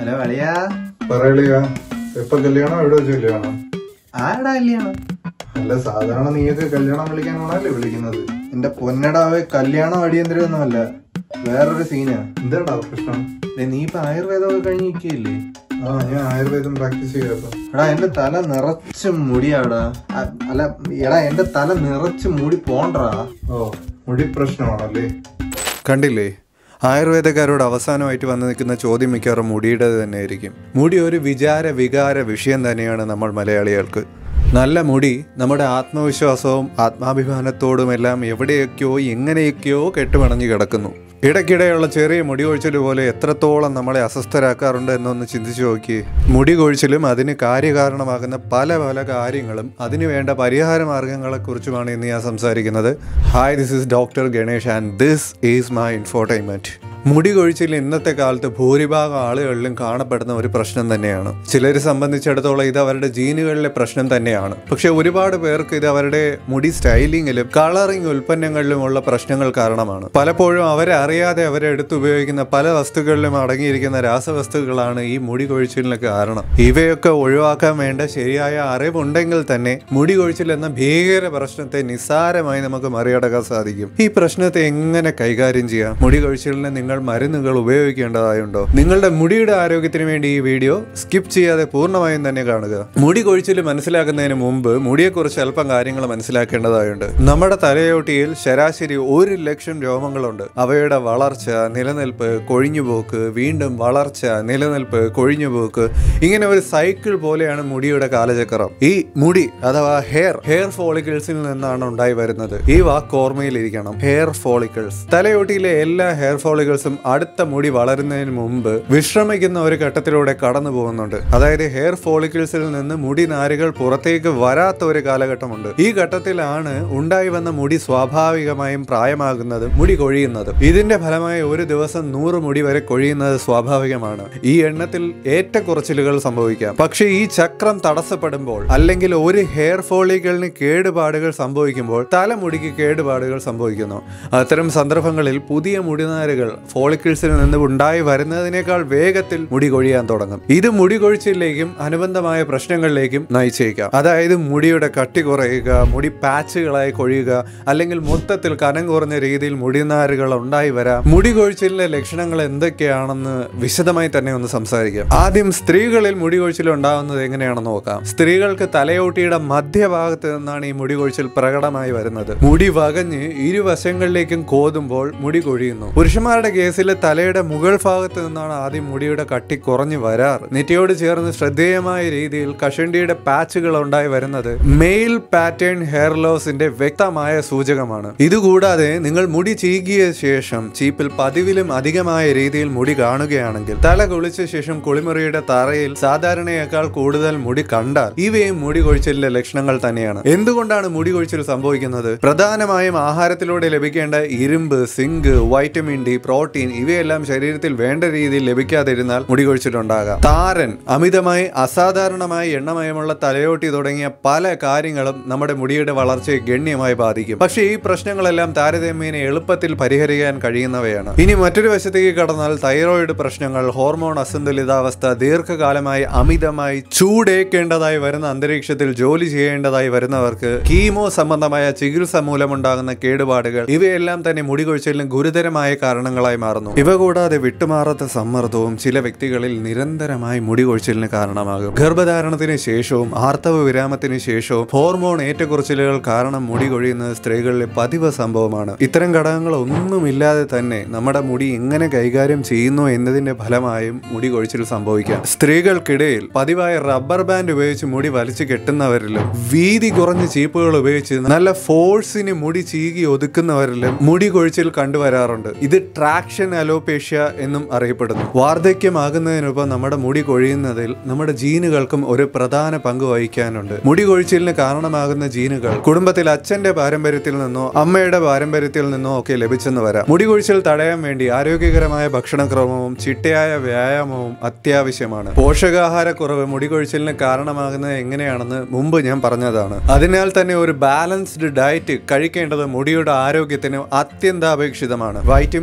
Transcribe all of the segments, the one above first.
hello അളിയാ പറയളിയ എപ്പൊ കല്യാണം എവിടെ വെച്ച് കല്യാണം ആരടാ കല്യാണം അല്ല സാധാരണ നീയൊക്കെ കല്യാണം വിളിക്കാനാണല്ലേ വിളിക്കുന്നത് എന്റെ പൊന്നടാവെ കല്യാണം അടിയന്തരമൊന്നുമല്ല വേറൊരു സീനാ എന്താടാ പ്രശ്നം ദേ, നീ ഇപ്പൊ ആയുർവേദമൊക്കെ കഴിഞ്ഞിരിക്കയില്ലേ ആ ഞാൻ ആയുർവേദം പ്രാക്ടീസ് ചെയ്യാത്ത എടാ എന്റെ തല നിറച്ച് മുടിയാടാ അ- അല്ല എടാ എന്റെ തല നിറച്ച് മുടി പോണ്ടാ ഓ മുടി പ്രശ്നമാണല്ലേ കണ്ടില്ലേ ആയുർവേദക്കാരോട് അവസാനമായിട്ട് വന്നു നിൽക്കുന്ന ചോദ്യം മിക്കവാറും മുടിയുടേത് തന്നെയായിരിക്കും മുടി ഒരു വിചാര വികാര വിഷയം തന്നെയാണ് നമ്മൾ മലയാളികൾക്ക് നല്ല മുടി നമ്മുടെ ആത്മവിശ്വാസവും ആത്മാഭിമാനത്തോടുമെല്ലാം എവിടെയൊക്കെയോ എങ്ങനെയൊക്കെയോ കെട്ടുപണഞ്ഞു കിടക്കുന്നു ഇടയ്ക്കിടെയുള്ള ചെറിയ മുടി കൊഴിച്ചിൽ പോലെ എത്രത്തോളം നമ്മളെ അസ്വസ്ഥരാക്കാറുണ്ട് എന്നൊന്ന് ചിന്തിച്ചു നോക്കി മുടി കൊഴിച്ചിലും അതിന് കാര്യകാരണമാകുന്ന പല പല കാര്യങ്ങളും അതിന് വേണ്ട പരിഹാര മാർഗങ്ങളെക്കുറിച്ചുമാണ് ഇന്ന് ഞാൻ സംസാരിക്കുന്നത് hi this is doctor Ganesh and this is my infotainment മുടി കൊഴിച്ചിൽ ഇന്നത്തെ കാലത്ത് ഭൂരിഭാഗം ആളുകളിലും കാണപ്പെടുന്ന ഒരു പ്രശ്നം തന്നെയാണ് ചിലരെ സംബന്ധിച്ചിടത്തോളം ഇത് അവരുടെ ജീനുകളിലെ പ്രശ്നം തന്നെയാണ് പക്ഷെ ഒരുപാട് പേർക്ക് ഇത് അവരുടെ മുടി സ്റ്റൈലിങ്ങിലും കളറിംഗ് ഉൽപ്പന്നങ്ങളിലുമുള്ള പ്രശ്നങ്ങൾ കാരണമാണ് പലപ്പോഴും അവരെ അറിയാതെ അവരെ എടുത്ത് ഉപയോഗിക്കുന്ന പല വസ്തുക്കളിലും അടങ്ങിയിരിക്കുന്ന രാസവസ്തുക്കളാണ് ഈ മുടി കൊഴിച്ചിലിന് കാരണം ഇവയൊക്കെ ഒഴിവാക്കാൻ വേണ്ട ശരിയായ അറിവുണ്ടെങ്കിൽ തന്നെ മുടി കൊഴിച്ചിൽ എന്ന ഭീകര പ്രശ്നത്തെ നിസ്സാരമായി നമുക്ക് മറികടക്കാൻ സാധിക്കും ഈ പ്രശ്നത്തെ എങ്ങനെ കൈകാര്യം ചെയ്യാം മുടി കൊഴിച്ചിലിന് നിങ്ങൾ മരുന്നുകൾ ഉപയോഗിക്കേണ്ടതായുണ്ടോ നിങ്ങളുടെ മുടിയുടെ ആരോഗ്യത്തിന് വേണ്ടി ഈ വീഡിയോ സ്കിപ്പ് ചെയ്യാതെ പൂർണ്ണമായും തന്നെ കാണുക മുടി കൊഴിച്ചിൽ മനസ്സിലാക്കുന്നതിന് മുമ്പ് മുടിയെക്കുറിച്ച് അല്പം കാര്യങ്ങൾ മനസ്സിലാക്കേണ്ടതായുണ്ട് നമ്മുടെ തലയോട്ടിയിൽ ശരാശരി ഒരു ലക്ഷം രോമങ്ങളുണ്ട് അവയുടെ വളർച്ച നിലനിൽപ്പ് കൊഴിഞ്ഞുപോക്ക് വീണ്ടും വളർച്ച നിലനിൽപ്പ് കൊഴിഞ്ഞുപോക്ക് ഇങ്ങനെ ഒരു സൈക്കിൾ പോലെയാണ് മുടിയുടെ കാലചക്രം ഈ മുടി അഥവാ ഹെയർ ഹെയർ ഫോളിക്കിൾസിൽ നിന്നാണ് ഉണ്ടായി വരുന്നത് ഈ വാക്ക് ഓർമ്മയിലിരിക്കണം ഹെയർ ഫോളിക്കിൾസ് തലയോട്ടിയിലെ എല്ലാ ഹെയർ ഫോളിക്കിൾസും അടുത്ത മുടി വളരുന്നതിന് മുമ്പ് വിശ്രമിക്കുന്ന ഒരു ഘട്ടത്തിലൂടെ കടന്നു പോകുന്നുണ്ട് അതായത് ഹെയർ ഫോളിക്കിൾസിൽ നിന്ന് മുടി നാരുകൾ പുറത്തേക്ക് വരാത്ത ഒരു കാലഘട്ടമുണ്ട് ഈ ഘട്ടത്തിലാണ് ഉണ്ടായി വന്ന മുടി സ്വാഭാവികമായും പ്രായമാകുന്നതും മുടി കൊഴിയുന്നതും ഇതിന്റെ ഫലമായി ഒരു ദിവസം നൂറ് മുടി വരെ കൊഴിയുന്നത് സ്വാഭാവികമാണ് ഈ എണ്ണത്തിൽ ഏറ്റക്കുറച്ചിലുകൾ സംഭവിക്കാം പക്ഷേ ഈ ചക്രം തടസ്സപ്പെടുമ്പോൾ അല്ലെങ്കിൽ ഒരു ഹെയർ ഫോളിക്കലിന് കേടുപാടുകൾ സംഭവിക്കുമ്പോൾ തലമുടിക്ക് കേടുപാടുകൾ സംഭവിക്കുന്നു അത്തരം സന്ദർഭങ്ങളിൽ പുതിയ മുടിനാരുകൾ ഫോളിക്കിൾസിൽ നിന്ന് ഉണ്ടായി വരുന്നതിനേക്കാൾ വേഗത്തിൽ മുടി കൊഴിയാൻ തുടങ്ങും ഇത് മുടി കൊഴിച്ചിലേക്കും അനുബന്ധമായ പ്രശ്നങ്ങളിലേക്കും നയിച്ചേക്കാം അതായത് മുടിയുടെ കട്ടി കുറയുക മുടി പാച്ചുകളായി കൊഴിയുക അല്ലെങ്കിൽ മൊത്തത്തിൽ കനം കുറഞ്ഞ രീതിയിൽ മുടിനാരുകൾ ഉണ്ടായി വരാം മുടി കൊഴിച്ചിലിന്റെ ലക്ഷണങ്ങൾ എന്തൊക്കെയാണെന്ന് വിശദമായി തന്നെ ഒന്ന് സംസാരിക്കാം ആദ്യം സ്ത്രീകളിൽ മുടി കൊഴിച്ചിൽ ഉണ്ടാകുന്നത് എങ്ങനെയാണെന്ന് നോക്കാം സ്ത്രീകൾക്ക് തലയോട്ടിയുടെ മധ്യഭാഗത്ത് നിന്നാണ് ഈ മുടി കൊഴിച്ചിൽ പ്രകടമായി വരുന്നത് മുടി വകഞ്ഞ് ഇരുവശങ്ങളിലേക്കും കോതുമ്പോൾ മുടി കൊഴിയുന്നു പുരുഷന്മാരുടെ കേസിൽ തലയുടെ മുകൾ ഭാഗത്ത് നിന്നാണ് ആദ്യം മുടിയുടെ കട്ടി കുറഞ്ഞു വരാറ് നെറ്റിയോട് ചേർന്ന് ശ്രദ്ധേയമായ രീതിയിൽ കഷണ്ടിയുടെ പാച്ചുകൾ ഉണ്ടായി വരുന്നത് മെയിൽ പാറ്റേൺ ഹെയർ ലോസിന്റെ വ്യക്തമായ സൂചകമാണ് ഇതുകൂടാതെ നിങ്ങൾ മുടി ചീകിയ ശേഷം ചീപ്പിൽ പതിവിലും അധികമായ രീതിയിൽ മുടി കാണുകയാണെങ്കിൽ തല കുളിച്ച ശേഷം കുളിമുറിയുടെ തറയിൽ സാധാരണയേക്കാൾ കൂടുതൽ മുടി കണ്ടാൽ ഇവയും മുടി കൊഴിച്ചിലിന്റെ ലക്ഷണങ്ങൾ തന്നെയാണ് എന്തുകൊണ്ടാണ് മുടി കൊഴിച്ചിൽ സംഭവിക്കുന്നത് പ്രധാനമായും ആഹാരത്തിലൂടെ ലഭിക്കേണ്ട ഇരുമ്പ് സിങ്ക് വൈറ്റമിൻ ഡി പ്രോട്ടീൻ ഇവയെല്ലാം ശരീരത്തിൽ വേണ്ട രീതിയിൽ ലഭിക്കാതിരുന്നാൽ മുടി കൊഴിച്ചിലുണ്ടാകാം താരൻ അമിതമായി അസാധാരണമായി എണ്ണമയമുള്ള തലയോട്ടി തുടങ്ങിയ പല കാര്യങ്ങളും നമ്മുടെ മുടിയുടെ വളർച്ചയെ ഗണ്യമായി ബാധിക്കും പക്ഷേ ഈ പ്രശ്നങ്ങളെല്ലാം താരതമ്യേന എളുപ്പത്തിൽ പരിഹരിക്കാൻ കഴിയുന്നവയാണ് ഇനി മറ്റൊരു വശത്തേക്ക് കടന്നാൽ തൈറോയിഡ് പ്രശ്നങ്ങൾ ഹോർമോൺ അസന്തുലിതാവസ്ഥ ദീർഘകാലമായി അമിതമായി ചൂടേക്കേണ്ടതായി വരുന്ന അന്തരീക്ഷത്തിൽ ജോലി ചെയ്യേണ്ടതായി വരുന്നവർക്ക് കീമോ സംബന്ധമായ ചികിത്സ മൂലമുണ്ടാകുന്ന കേടുപാടുകൾ ഇവയെല്ലാം തന്നെ മുടി കൊഴിച്ചിലിന് ഗുരുതരമായ കാരണങ്ങളായി മാറുന്നു ഇവ കൂടാതെ വിട്ടുമാറാത്ത സമ്മർദ്ദവും ചില വ്യക്തികളിൽ നിരന്തരമായി മുടി കൊഴിച്ചിലിന് കാരണമാകും ഗർഭധാരണത്തിന് ശേഷവും ആർത്തവ വിരാമത്തിന് ശേഷവും ഹോർമോൺ ഏറ്റക്കുറച്ചിലുകൾ കാരണം മുടി കൊഴിയുന്നത് സ്ത്രീകളിലെ പതിവ് സംഭവമാണ് ഇത്തരം ഘടകങ്ങൾ ഒന്നുമില്ലാതെ തന്നെ നമ്മുടെ മുടി എങ്ങനെ കൈകാര്യം ചെയ്യുന്നു എന്നതിന്റെ ഫലമായും മുടി കൊഴിച്ചിൽ സംഭവിക്കാം സ്ത്രീകൾക്കിടയിൽ പതിവായ റബ്ബർ ബാൻഡ് ഉപയോഗിച്ച് മുടി വലിച്ചു കെട്ടുന്നവരിലും വീതി കുറഞ്ഞ ചീപ്പുകൾ ഉപയോഗിച്ച് നല്ല ഫോഴ്സിന് മുടി ചീകി ഒതുക്കുന്നവരിലും മുടി കൊഴിച്ചിൽ കണ്ടുവരാറുണ്ട് ഇത് ട്രാക്ഷൻ അലോപേഷ്യ എന്നും അറിയപ്പെടുന്നു വാർദ്ധക്യമാകുന്നതിനൊപ്പം നമ്മുടെ മുടി കൊഴിയുന്നതിൽ നമ്മുടെ ജീനുകൾക്കും ഒരു പ്രധാന പങ്ക് വഹിക്കാനുണ്ട് മുടി കൊഴിച്ചിലിന് കാരണമാകുന്ന ജീനുകൾ കുടുംബത്തിൽ അച്ഛന്റെ പാരമ്പര്യത്തിൽ നിന്നോ അമ്മയുടെ പാരമ്പര്യത്തിൽ നിന്നോ ഒക്കെ ലഭിച്ചെന്ന് വരാം മുടി കൊഴിച്ചിൽ തടയാൻ വേണ്ടി ആരോഗ്യകരമായ ഭക്ഷണക്രമവും ചിട്ടയായ വ്യായാമവും അത്യാവശ്യമാണ് പോഷകാഹാരക്കുറവ് മുടി കൊഴിച്ചിലിന് കാരണമാകുന്നത് എങ്ങനെയാണെന്ന് മുമ്പ് ഞാൻ പറഞ്ഞതാണ് അതിനാൽ തന്നെ ഒരു ബാലൻസ്ഡ് ഡയറ്റ് കഴിക്കേണ്ടത് മുടിയുടെ ആരോഗ്യത്തിന് അത്യന്താപേക്ഷിതമാണ് vitamin A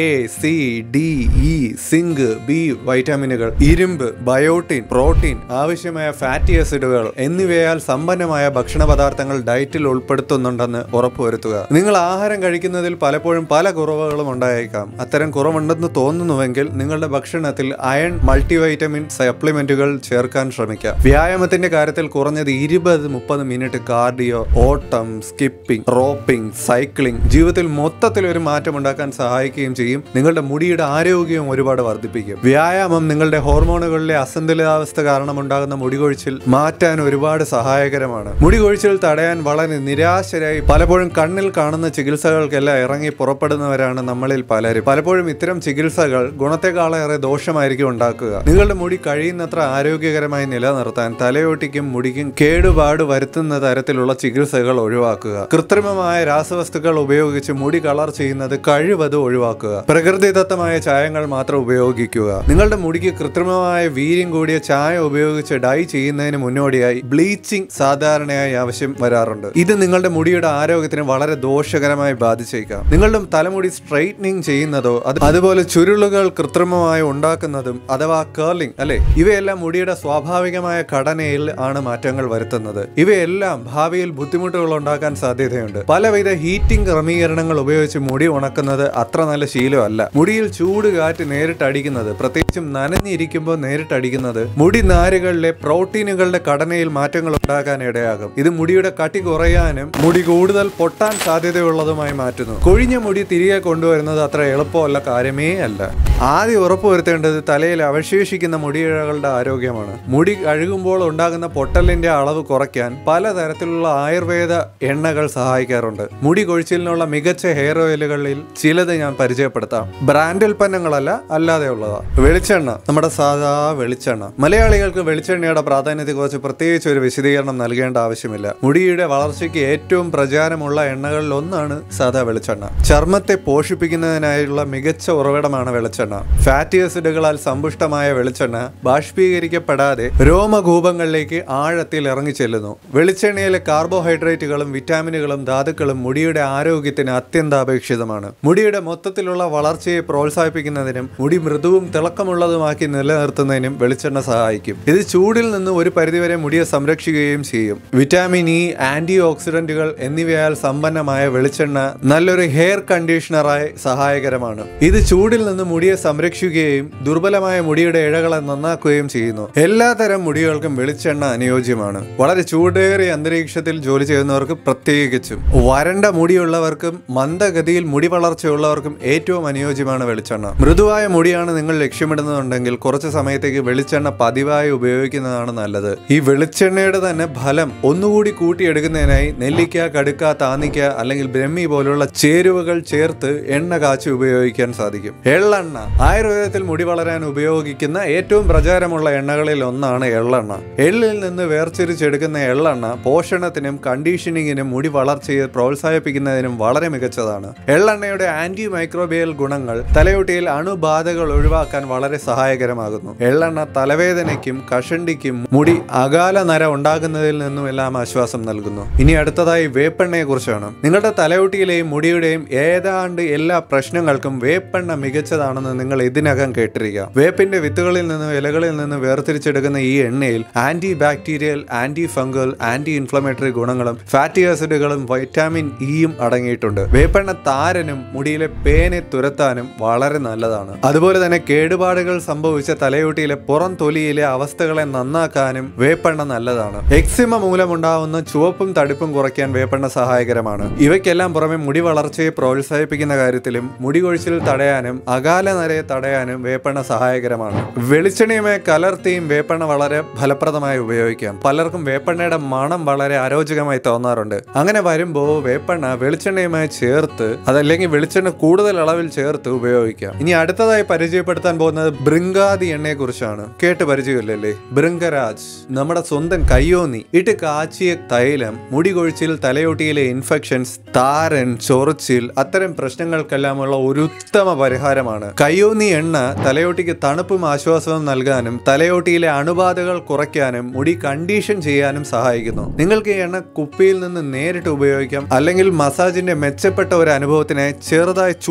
A C D E zinc B വൈറ്റാമിനുകൾ ഇരുമ്പ് ബയോട്ടിൻ പ്രോട്ടീൻ ആവശ്യമായ ഫാറ്റി ആസിഡുകൾ എന്നിവയാൽ സമ്പന്നമായ ഭക്ഷണ പദാർത്ഥങ്ങൾ ഡയറ്റിൽ ഉൾപ്പെടുത്തുന്നുണ്ടെന്ന് ഉറപ്പുവരുത്തുക നിങ്ങൾ ആഹാരം കഴിക്കുന്നതിൽ പലപ്പോഴും പല കുറവുകളും ഉണ്ടായേക്കാം അത്തരം കുറവുണ്ടെന്ന് തോന്നുന്നുവെങ്കിൽ നിങ്ങളുടെ ഭക്ഷണത്തിൽ അയൺ മൾട്ടിവൈറ്റമിൻ സപ്ലിമെന്റുകൾ ചേർക്കാൻ ശ്രമിക്കാം വ്യായാമത്തിന്റെ കാര്യത്തിൽ കുറഞ്ഞത് ഇരുപത് മുപ്പത് മിനിറ്റ് കാർഡിയോ ഓട്ടം സ്കിപ്പിംഗ് റോപ്പിംഗ് സൈക്ലിംഗ് ജീവിതത്തിൽ മൊത്തത്തിൽ ഒരു മാറ്റം ഉണ്ടാക്കാൻ സഹായിക്കുകയും ചെയ്യും നിങ്ങളുടെ മുടിയുടെ ആരോഗ്യവും ഒരുപാട് വർദ്ധിപ്പിക്കും വ്യായാമം നിങ്ങളുടെ ഹോർമോണുകളിലെ അസന്തുലിതാവസ്ഥ കാരണമുണ്ടാകുന്ന മുടി കൊഴിച്ചിൽ മാറ്റാൻ ഒരുപാട് സഹായകരമാണ് മുടി കൊഴിച്ചിൽ തടയാൻ വളരെ നിരാശരായി പലപ്പോഴും കണ്ണിൽ കാണുന്ന ചികിത്സകൾക്കെല്ലാം ഇറങ്ങി പുറപ്പെടുന്നവരാണ് നമ്മളിൽ പലരും പലപ്പോഴും ഇത്തരം ചികിത്സകൾ ഗുണത്തെക്കാളേറെ ദോഷമായിരിക്കും ഉണ്ടാക്കുക നിങ്ങളുടെ മുടി കഴിയുന്നത്ര ആരോഗ്യകരമായി നിലനിർത്താൻ തലയോട്ടിക്കും മുടിക്കും കേടുപാട് വരുത്തുന്ന തരത്തിലുള്ള ചികിത്സകൾ ഒഴിവാക്കുക കൃത്രിമമായ രാസവസ്തുക്കൾ ഉപയോഗിച്ച് മുടി കളർ ചെയ്യുന്നത് കഴിവത് ഒഴിവാക്കുക പ്രകൃതിദത്തമായ ചായങ്ങൾ മാത്രം ഉപയോഗിക്കുക നിങ്ങളുടെ മുടിക്ക് കൃത്രിമമായ വീര്യം കൂടിയ ചായ ഉപയോഗിച്ച് ഡൈ ചെയ്യുന്നതിന് മുന്നോടിയായി ബ്ലീച്ചിങ് സാധാരണയായി ആവശ്യം വരാറുണ്ട് ഇത് നിങ്ങളുടെ മുടിയുടെ ആരോഗ്യത്തിന് വളരെ ദോഷകരമായി ബാധിച്ചേക്കാം നിങ്ങളുടെ തലമുടി സ്ട്രൈറ്റനിങ് ചെയ്യുന്നതോ അത് അതുപോലെ ചുരുളുകൾ കൃത്രിമമായി ഉണ്ടാക്കുന്നതും അഥവാ കേർലിംഗ് അല്ലെ ഇവയെല്ലാം മുടിയുടെ സ്വാഭാവികമായ ഘടനയിൽ ആണ് മാറ്റങ്ങൾ വരുത്തുന്നത് ഇവയെല്ലാം ഭാവിയിൽ ബുദ്ധിമുട്ടുകൾ ഉണ്ടാക്കാൻ സാധ്യതയുണ്ട് പലവിധ ഹീറ്റിംഗ് ക്രമീകരണങ്ങൾ ഉപയോഗിച്ച് മുടി ഉണക്കുന്നത് അത്ര നല്ല ശീലമല്ല മുടിയിൽ ചൂട് കാറ്റ് നേരിട്ട് അടിക്കുന്നത് പ്രത്യേകിച്ചും നനഞ്ഞിരിക്കുമ്പോൾ നേരിട്ട് അടിക്കുന്നത് മുടി നാരുകളിലെ പ്രോട്ടീനുകളുടെ ഘടനയിൽ മാറ്റങ്ങൾ ഉണ്ടാക്കാൻ ഇടയാകും ഇത് മുടിയുടെ കട്ടി കുറയാനും മുടി കൂടുതൽ പൊട്ടാൻ സാധ്യതയുള്ളതുമായി മാറ്റുന്നു കൊഴിഞ്ഞ മുടി തിരികെ കൊണ്ടുവരുന്നത് അത്ര എളുപ്പമല്ല കാര്യമേ അല്ല ആദ്യം ഉറപ്പുവരുത്തേണ്ടത് തലയിൽ അവശേഷിക്കുന്ന മുടിയിഴകളുടെ ആരോഗ്യമാണ് മുടി കഴുകുമ്പോൾ ഉണ്ടാകുന്ന പൊട്ടലിന്റെ അളവ് കുറയ്ക്കാൻ പലതരത്തിലുള്ള ആയുർവേദ എണ്ണകൾ സഹായിക്കാറുണ്ട് മുടി കൊഴിച്ചിലിനുള്ള മികച്ച ഹെയർ ഓയിലുകളിൽ ചിലത് ഞാൻ പരിചയപ്പെടുത്താം ബ്രാൻഡ് ഉൽപ്പന്നങ്ങളല്ല അല്ലാതെയുള്ളതാ വെളിച്ചെണ്ണ നമ്മുടെ സാധാ വെളിച്ചെണ്ണ മലയാളികൾക്ക് വെളിച്ചെണ്ണയുടെ പ്രാധാന്യത്തെക്കുറിച്ച് പ്രത്യേകിച്ച് ഒരു വിശദീകരണം നൽകേണ്ട ആവശ്യമില്ല മുടിയുടെ വളർച്ചയ്ക്ക് ഏറ്റവും പ്രചാരമുള്ള എണ്ണകളിൽ ഒന്നാണ് സാധാ വെളിച്ചെണ്ണ ചർമ്മത്തെ പോഷിപ്പിക്കുന്നതിനായുള്ള മികച്ച ഉറവിടമാണ് വെളിച്ചെണ്ണ ഫാറ്റി ആസിഡുകളാൽ സമ്പുഷ്ടമായ വെളിച്ചെണ്ണ ബാഷ്പീകരിക്കപ്പെടാതെ രോമകൂപങ്ങളിലേക്ക് ആഴത്തിൽ ഇറങ്ങിച്ചെല്ലുന്നു വെളിച്ചെണ്ണയിലെ കാർബോഹൈഡ്രേറ്റുകളും വിറ്റാമിനുകളും ധാതുക്കളും മുടിയുടെ ആരോഗ്യത്തിന് അത്യന്താപേക്ഷിതമാണ് മുടിയുടെ മൊത്തത്തിലുള്ള വളർച്ചയെ പ്രോത്സാഹിപ്പിക്കുന്നതിനും മുടി മൃദുവും തിളക്കമുള്ളതുമാക്കി നിലനിർത്തുന്നതിനും വെളിച്ചെണ്ണ സഹായിക്കും ഇത് ചൂടിൽ നിന്ന് ഒരു പരിധിവരെ മുടിയെ സംരക്ഷിക്കുകയും ചെയ്യും വിറ്റാമിൻ ഇ ആന്റി ഓക്സിഡന്റുകൾ എന്നിവയാൽ സമ്പന്നമായ വെളിച്ചെണ്ണ നല്ലൊരു ഹെയർ കണ്ടീഷണറായി സഹായകരമാണ് ഇത് ചൂടിൽ നിന്ന് മുടിയെ സംരക്ഷിക്കുകയും ദുർബലമായ മുടിയുടെ ഇഴകളെ നന്നാക്കുകയും ചെയ്യുന്നു എല്ലാതരം മുടികൾക്കും വെളിച്ചെണ്ണ അനുയോജ്യമാണ് വളരെ ചൂടേറിയ അന്തരീക്ഷത്തിൽ ജോലി ചെയ്യുന്നവർക്ക് പ്രത്യേകിച്ചും വരണ്ട മുടിയുള്ളവർക്കും മന്ദഗതിയിൽ മുടി വളർച്ചയുള്ളവർക്കും ഏറ്റവും അനുയോജ്യമാണ് വെളിച്ചെണ്ണ മൃദുവായ മുടിയാണ് നിങ്ങൾ ലക്ഷ്യമിടുന്നുണ്ടെങ്കിൽ കുറച്ച് സമയത്തേക്ക് വെളിച്ചെണ്ണ പതിവായി ഉപയോഗിക്കുന്നതാണ് നല്ലത് ഈ വെളിച്ചെണ്ണയുടെ തന്നെ ഫലം ഒന്നുകൂടി കൂട്ടിയെടുക്കുന്നതിനായി നെല്ലിക്ക കടുക്ക താന്നിക്ക അല്ലെങ്കിൽ ബ്രഹ്മി പോലുള്ള ചേരുവകൾ ചേർത്ത് എണ്ണ കാച്ചി ഉപയോഗിക്കാൻ സാധിക്കും എള്ളെണ്ണ ആയുർവേദത്തിൽ മുടി വളരാൻ ഉപയോഗിക്കുന്ന ഏറ്റവും പ്രചാരമുള്ള എണ്ണകളിൽ ഒന്നാണ് എള്ളെണ്ണ എള്ളിൽ നിന്ന് വേർതിരിച്ചെടുക്കുന്ന എള്ളെണ്ണ പോഷണത്തിനും കണ്ടീഷനിങ്ങിനും മുടി വളർച്ചയെ പ്രോത്സാഹിപ്പിക്കുന്നതിനും വളരെ മികച്ചതാണ് എള്ളെണ്ണയുടെ ആന്റി മൈക്രോബിയൽ ഗുണങ്ങൾ തലയൊട്ടിയിൽ അണുബാധകൾ ഒഴിവാക്കാൻ വളരെ സഹായകരമാകുന്നു എള്ളെണ്ണ തലവേദനയ്ക്കും കഷണ്ടിക്കും മുടി അകാല നര ഉണ്ടാകുന്നതിൽ നിന്നുമെല്ലാം ആശ്വാസം നൽകുന്നു ഇനി അടുത്തതായി വേപ്പെണ്ണയെ കുറിച്ചാണ് നിങ്ങളുടെ തലയൊട്ടിയിലെയും മുടിയുടെയും ഏതാണ്ട് എല്ലാ പ്രശ്നങ്ങൾക്കും വേപ്പെണ്ണ മികച്ചതാണെന്ന് നിങ്ങൾ ഇതിനകം കേട്ടിരിക്കാം വേപ്പിന്റെ വിത്തുകളിൽ നിന്നും ഇലകളിൽ നിന്നും വേർതിരിച്ചെടുക്കുന്ന ഈ എണ്ണയിൽ anti bacterial anti fungal anti inflammatory ഗുണങ്ങളും ഫാറ്റി ആസിഡുകളും വൈറ്റാമിൻ ഇയും അടങ്ങിയിട്ടുണ്ട് വേപ്പെണ്ണ താരനും മുടിയിലെ പേനെ തുരത്താനും വളരെ നല്ലതാണ് അതുപോലെ തന്നെ കേടുപാടുകൾ സംഭവിച്ച തലയോട്ടിയിലെ പുറം തൊലിയിലെ അവസ്ഥകളെ നന്നാക്കാനും വേപ്പെണ്ണ നല്ലതാണ് എക്സിമ മൂലമുണ്ടാവുന്ന ചുവപ്പും തടിപ്പും കുറയ്ക്കാൻ വേപ്പെണ്ണ സഹായകരമാണ് ഇവയ്ക്കെല്ലാം പുറമെ മുടി വളർച്ചയെ പ്രോത്സാഹിപ്പിക്കുന്ന കാര്യത്തിലും മുടി കൊഴിച്ചിൽ തടയാനും അകാല നരയെ തടയാനും വേപ്പെണ്ണ സഹായകരമാണ് വെളിച്ചെണ്ണയുമായി കലർത്തിയും വേപ്പെണ്ണ വളരെ ഫലപ്രദമായി ഉപയോഗിക്കാം പലർക്കും വേപ്പെണ്ണയുടെ മണം വളരെ അരോചകമായി തോന്നാറുണ്ട് അങ്ങനെ വരുമ്പോൾ വേപ്പെണ്ണ വെളിച്ചെണ്ണയുമായി ചേർത്ത് അതല്ലെങ്കിൽ വെളിച്ചെണ്ണ കൂടുതൽ അളവിൽ ചേർത്ത് ഉപയോഗിക്കാം ഇനി അടുത്തതായി പരിചയപ്പെടുത്താൻ പോകുന്നത് ബൃങ്കാതി എണ്ണയെ കുറിച്ചാണ് കേട്ട് പരിചയമില്ലല്ലേ ബൃങ്കരാജ് നമ്മുടെ സ്വന്തം കയ്യോന്നി ഇട്ട് കാച്ചിയ തൈലം മുടി കൊഴിച്ചിൽ തലയോട്ടിയിലെ ഇൻഫെക്ഷൻസ് താരൻ ചൊറിച്ചിൽ അത്തരം പ്രശ്നങ്ങൾക്കെല്ലാമുള്ള ഒരു ഉത്തമ പരിഹാരമാണ് കയ്യോന്നി എണ്ണ തലയോട്ടിക്ക് തണുപ്പും ആശ്വാസവും നൽകാനും തലയോട്ടിയിലെ അണുബാധകൾ കുറയ്ക്കാനും മുടി കണ്ടീഷൻ ചെയ്യാനും സഹായിക്കുന്നു നിങ്ങൾക്ക് ഈ എണ്ണ കുപ്പിയിൽ നിന്ന് നേരിട്ട് ഉപയോഗിക്കാം അല്ലെങ്കിൽ മസാജിന്റെ മെച്ചപ്പെട്ട ഒരു അനുഭവത്തിനായി ചെറുതായി ചൂടാക്കി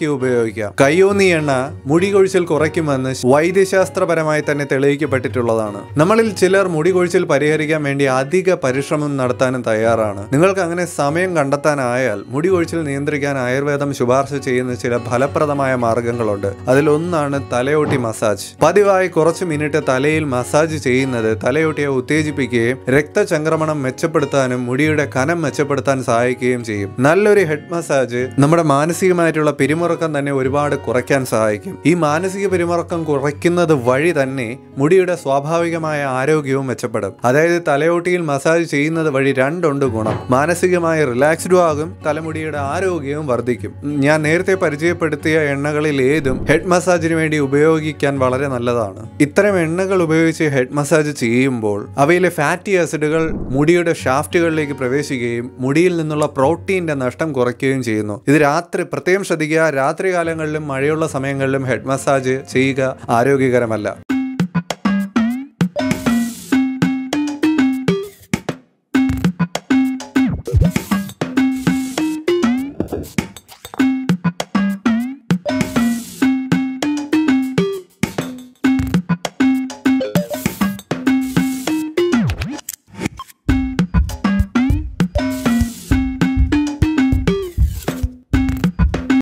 ഉപയോഗിക്കാം കയ്യോന്നി എണ്ണ മുടി കൊഴിച്ചിൽ കുറയ്ക്കുമെന്ന് വൈദ്യശാസ്ത്രപരമായി തന്നെ തെളിയിക്കപ്പെട്ടിട്ടുള്ളതാണ് നമ്മളിൽ ചിലർ മുടി കൊഴിച്ചിൽ പരിഹരിക്കാൻ വേണ്ടി അധിക പരിശ്രമം നടത്താനും തയ്യാറാണ് നിങ്ങൾക്ക് അങ്ങനെ സമയം കണ്ടെത്താനായാൽ മുടി കൊഴിച്ചിൽ നിയന്ത്രിക്കാൻ ആയുർവേദം ശുപാർശ ചെയ്യുന്ന ചില ഫലപ്രദമായ മാർഗങ്ങളുണ്ട് അതിലൊന്നാണ് തലയോട്ടി മസാജ് പതിവായി കുറച്ച് മിനിറ്റ് തലയിൽ മസാജ് ചെയ്യുന്നത് തലയോട്ടിയെ ഉത്തേജിപ്പിക്കുകയും രക്തചംക്രമണം മെച്ചപ്പെടുത്താനും മുടിയുടെ കനം മെച്ചപ്പെടുത്താൻ സഹായിക്കുകയും ചെയ്യും നല്ലൊരു ഹെഡ് മസാജ് നമ്മുടെ മാനസികമായിട്ടുള്ള പിരിമുറുക്കം തന്നെ ഒരുപാട് കുറയ്ക്കാൻ സഹായിക്കും ഈ മാനസിക പിരിമുറുക്കം കുറയ്ക്കുന്നത് വഴി തന്നെ മുടിയുടെ സ്വാഭാവികമായ ആരോഗ്യവും മെച്ചപ്പെടും അതായത് തലയോട്ടിയിൽ മസാജ് ചെയ്യുന്നത് വഴി രണ്ടുണ്ട് ഗുണം മാനസികമായി റിലാക്സ്ഡും ആകും തലമുടിയുടെ ആരോഗ്യവും വർദ്ധിക്കും ഞാൻ നേരത്തെ പരിചയപ്പെടുത്തിയ എണ്ണകളിൽ ഏതും ഹെഡ് മസാജിന് വേണ്ടി ഉപയോഗിക്കാൻ വളരെ നല്ലതാണ് ഇത്തരം എണ്ണകൾ ഉപയോഗിച്ച് ഹെഡ് മസാജ് ചെയ്യുമ്പോൾ അവയിലെ ഫാറ്റി ആസിഡുകൾ മുടിയുടെ ഷാഫ്റ്റുകളിലേക്ക് പ്രവേശിക്കുകയും മുടിയിൽ നിന്നുള്ള പ്രോട്ടീന്റെ നഷ്ടം കുറയ്ക്കുകയും ചെയ്യുന്നു ഇത് രാത്രി പ്രത്യേകം ശ്രദ്ധിക്കുക രാത്രി കാലങ്ങളിലും മഴയുള്ള സമയങ്ങളിലും ഹെഡ് മസാജ് ചെയ്യുക ആരോഗ്യകരമല്ല